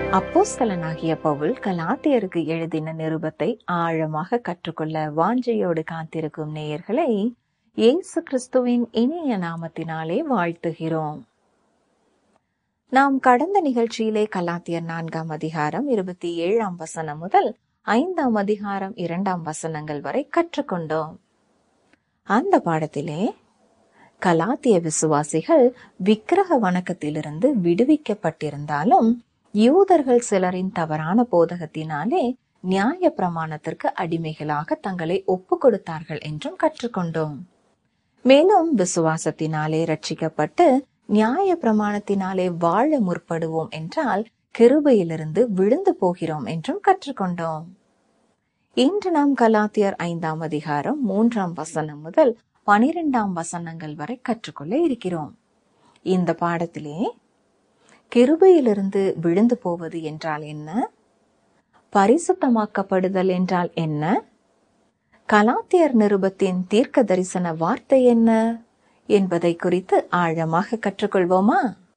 அப்போஸ்தலனாகிய பவுல் கலாத்தியருக்கு எழுதின நிருபத்தை ஆழமாக கற்றுக்கொள்ள வாஞ்சையோடு காத்திருக்கும் நேயர்களை இயேசு கிறிஸ்துவின் இனிய நாமத்தினாலே வாழ்த்துகிறோம் நாம் கடந்த நிகழ்ச்சியிலே கலாத்தியர் நான்காம் அதிகாரம் இருபத்தி ஏழாம் வசனம் முதல் ஐந்தாம் அதிகாரம் இரண்டாம் வசனங்கள் வரை கற்றுக்கொண்டோம் அந்த பாடத்திலே கலாத்திய விசுவாசிகள் விக்கிரக வணக்கத்திலிருந்து விடுவிக்கப்பட்டிருந்தாலும் யூதர்கள் சிலரின் தவறான போதகத்தினாலே நியாய பிரமாணத்திற்கு அடிமைகளாக தங்களை ஒப்பு கொடுத்தார்கள் என்றும் கற்றுக்கொண்டோம் மேலும் விசுவாசத்தினாலே ரட்சிக்கப்பட்டு நியாய பிரமாணத்தினாலே வாழ முற்படுவோம் என்றால் கிருபையிலிருந்து விழுந்து போகிறோம் என்றும் கற்றுக்கொண்டோம் இன்று நாம் கலாத்தியர் ஐந்தாம் அதிகாரம் மூன்றாம் வசனம் முதல் பனிரெண்டாம் வசனங்கள் வரை கற்றுக்கொள்ள இருக்கிறோம் இந்த பாடத்திலே கிருபையிலிருந்து விழுந்து போவது என்றால் என்ன பரிசுத்தமாக்கப்படுதல் என்றால் என்ன கலாத்தியர் நிருபத்தின் தீர்க்க தரிசன வார்த்தை என்ன என்பதை குறித்து ஆழமாக கற்றுக்கொள்வோமா